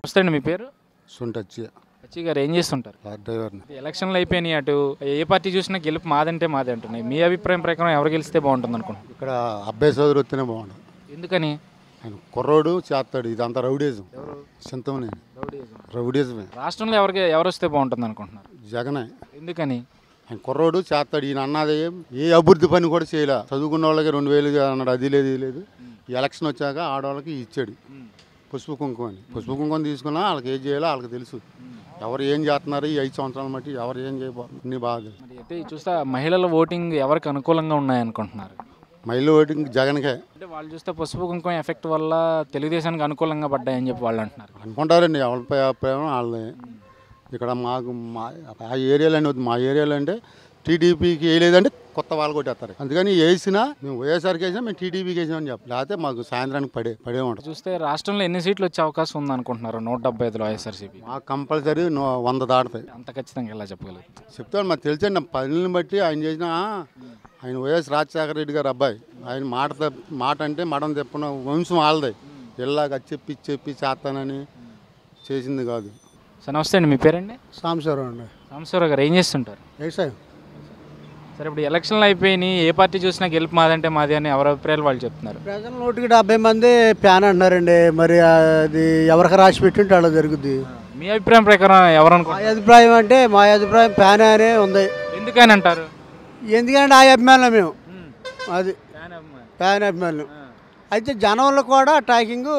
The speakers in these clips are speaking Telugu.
నమస్తే అండి మీ పేరు సొంటచ్చి అచ్చి గారు ఏం చేస్తుంటారు కార్ డ్రైవర్ని ఎలక్షన్లు అయిపోయినాయి అటు ఏ పార్టీ చూసినా గెలుపు మాదంటే మాదే అంటున్నాయి మీ అభిప్రాయం ప్రకారం ఎవరు గెలిస్తే బాగుంటుంది అనుకుంటున్నారు ఇక్కడ అబ్బాయి సోదరు వస్తేనే బాగుండు ఎందుకని ఆయన కుర్రోడు చేస్తాడు ఇదంతా రౌడీజం చింతమనే రౌడీజమే రాష్ట్రంలో ఎవరికి ఎవరు వస్తే బాగుంటుంది అనుకుంటున్నారు జగనే ఎందుకని ఆయన కుర్రోడు చేస్తాడు ఈయన అన్నది ఏం ఏ అభివృద్ధి పని కూడా చేయలే చదువుకున్న వాళ్ళకి రెండు వేలు అన్నాడు అది లేదు ఇది లేదు ఈ ఎలక్షన్ వచ్చాక ఆడవాళ్ళకి ఇచ్చాడు పసుపు కుంకుమ అని పసుపు కుంకుమ తీసుకున్నా వాళ్ళకి ఏం చేయాలో వాళ్ళకి తెలుసు ఎవరు ఏం చేస్తున్నారు ఈ ఐదు సంవత్సరాల మట్టి ఎవరు ఏం చేయబోతున్నారు అన్ని బాగా తెలుసు. మరి అయితే చూస్తే మహిళల ఓటింగ్ ఎవరికి అనుకూలంగా ఉన్నాయనుకుంటున్నారు మహిళ ఓటింగ్ జగన్కే అంటే వాళ్ళు చూస్తే పసుపు కుంకుమ ఎఫెక్ట్ వల్ల తెలుగుదేశానికి అనుకూలంగా పడ్డాయని చెప్పి వాళ్ళు అంటున్నారు అనుకుంటారండి ఎవరిపై అభిప్రాయం వాళ్ళని ఇక్కడ మాకు మా ఆ ఏరియాలో వద్దు మా ఏరియాలో అంటే టీడీపీకి వేయలేదంటే కొత్త వాళ్ళు కొట్టేస్తారు అందుకని వేసినా మేము వైఎస్ఆర్కి వేసినా మేము టీడీపీకి వేసినామని చెప్పి లేకపోతే మాకు సాయంత్రానికి పడే పడే ఉంటుంది చూస్తే రాష్ట్రంలో ఎన్ని సీట్లు వచ్చే అవకాశం ఉంది అనుకుంటున్నారు నూట డెబ్బై ఐదులో వైఎస్ఆర్సీపీ మాకు కంపల్సరీ నూ- వంద దాటుతాయి అంత ఖచ్చితంగా ఎలా చెప్పగలరు చెప్తాను మాకు తెలిసండి పనులను బట్టి ఆయన చేసిన ఆయన వైఎస్ రాజశేఖర రెడ్డి గారు అబ్బాయి ఆయన మాట తప్ప- మాట అంటే మడం తెప్పున వంశం వాళ్ళదే ఇలాగ చెప్పి చెప్పి చేస్తానని చేసింది కాదు సార్ నమస్తే అండి మీ పేరండి సాంబశివరావు అండి సాంబశివరావు గారు ఏం చేస్తుంటారు వ్యవసాయం సరే ఇప్పుడు ఎలక్షన్లు అయిపోయినాయి ఏ పార్టీ చూసినా గెలుపు మాదంటే మాది అని ఎవరి అభిప్రాయాలు వాళ్ళు చెప్తున్నారు ప్రజల నూటికి డెబ్బై మంది ప్యాన్ అంటున్నారండి మరి అది ఎవరికి రాసి పెట్టుంటే అలా జరుగుద్ది మీ అభిప్రాయం ప్రకారం ఎవరు మా అనుకుంటారు అభిప్రాయం అంటే మా అభిప్రాయం ప్యాన్ అనే ఉంది ఎందుకని అంటారు ఎందుకంటే ఆ అభిమానులు మేము అది ప్యాన్ అభిమానులు అయితే జనంలో కూడా టాకింగ్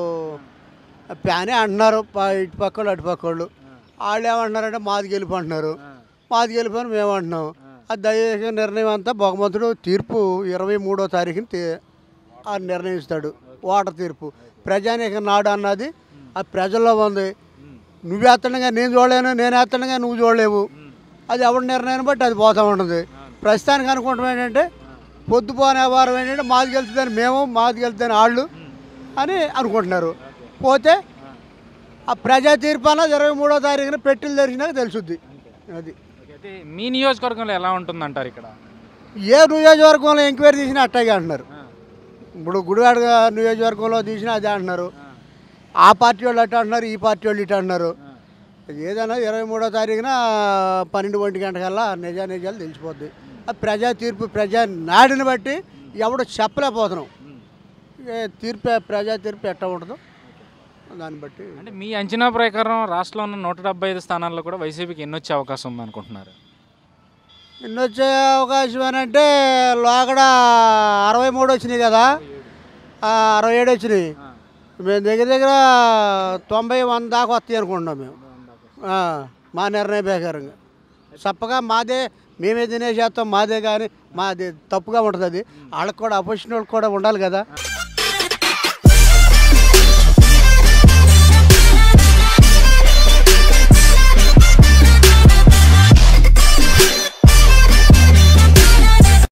ప్యానే అంటున్నారు ప- ఇటు పక్క వాళ్ళు అటు పక్క వాళ్ళు వాళ్ళు ఏమంటున్నారంటే మాది గెలుపు అంటున్నారు మాది గెలుపు అని మేము అంటున్నాం ఆ దయచేసి నిర్ణయం అంతా భగవంతుడు తీర్పు ఇరవై మూడో తారీఖుని తీ- ఆ నిర్ణయిస్తాడు ఓటర్ తీర్పు ప్రజానీక నాడు అన్నది ఆ ప్రజల్లో ఉంది నువ్వు వేస్తుండగా నేను చూడలేను నేను వేస్తుండగా నువ్వు చూడలేవు అది ఎవరి నిర్ణయాన్ని బట్టి అది పోతూ ఉంటుంది ప్రస్తుతానికి అనుకుంటాం ఏంటంటే పొద్దుపోనే వారం ఏంటంటే మాది గెలుతుందని మేము మాది గెలుతుందని వాళ్ళు అని అనుకుంటున్నారు పోతే ఆ ప్రజా తీర్పు అన్నది ఇరవై మూడో తారీఖున పెట్టిలు తెరిచినాక తెలుసుద్ది అది అయితే మీ నియోజకవర్గంలో ఎలా ఉంటుందంటారు ఇక్కడ ఏ నియోజకవర్గంలో ఎంక్వైరీ తీసినా అట్టాగే అంటున్నారు ఇప్పుడు గుడివాడ నియోజకవర్గంలో తీసినా అదే అంటున్నారు ఆ పార్టీ వాళ్ళు అట్ట అంటున్నారు ఈ పార్టీ వాళ్ళు ఇటు అంటున్నారు ఏదైనా ఇరవై మూడో తారీఖున పన్నెండు ఒంటి గంటకల్లా నిజా నిజాలు తెలిసిపోద్ది ఆ ప్రజా తీర్పు ప్రజా నాడిని బట్టి ఎవడు చెప్పలేకపోతున్నాం ఏ తీర్పు ప్రజా తీర్పు ఎట్లా ఉంటుందో దాన్ని బట్టి అంటే మీ అంచనా ప్రకారం రాష్ట్రంలో ఉన్న నూట డెబ్బై ఐదు స్థానాల్లో కూడా వైసీపీకి ఎన్ని వచ్చే అవకాశం ఉంది అనుకుంటున్నారు ఎన్ని వచ్చే అవకాశం అని అంటే లోకడ అరవై మూడు వచ్చినాయి కదా ఆ, అరవై ఏడు వచ్చినాయి మేము దగ్గర దగ్గర తొంభై వంద దాకా వస్తాయి అనుకుంటున్నాం మేము ఆ, మా నిర్ణయ ప్రకారంగా చప్పగా మాదే మేమే తినేసేస్తాం మాదే కానీ మాది తప్పుగా ఉంటుంది అది వాళ్ళకి కూడా అపోజిషన్ వాళ్ళకి కూడా ఉండాలి కదా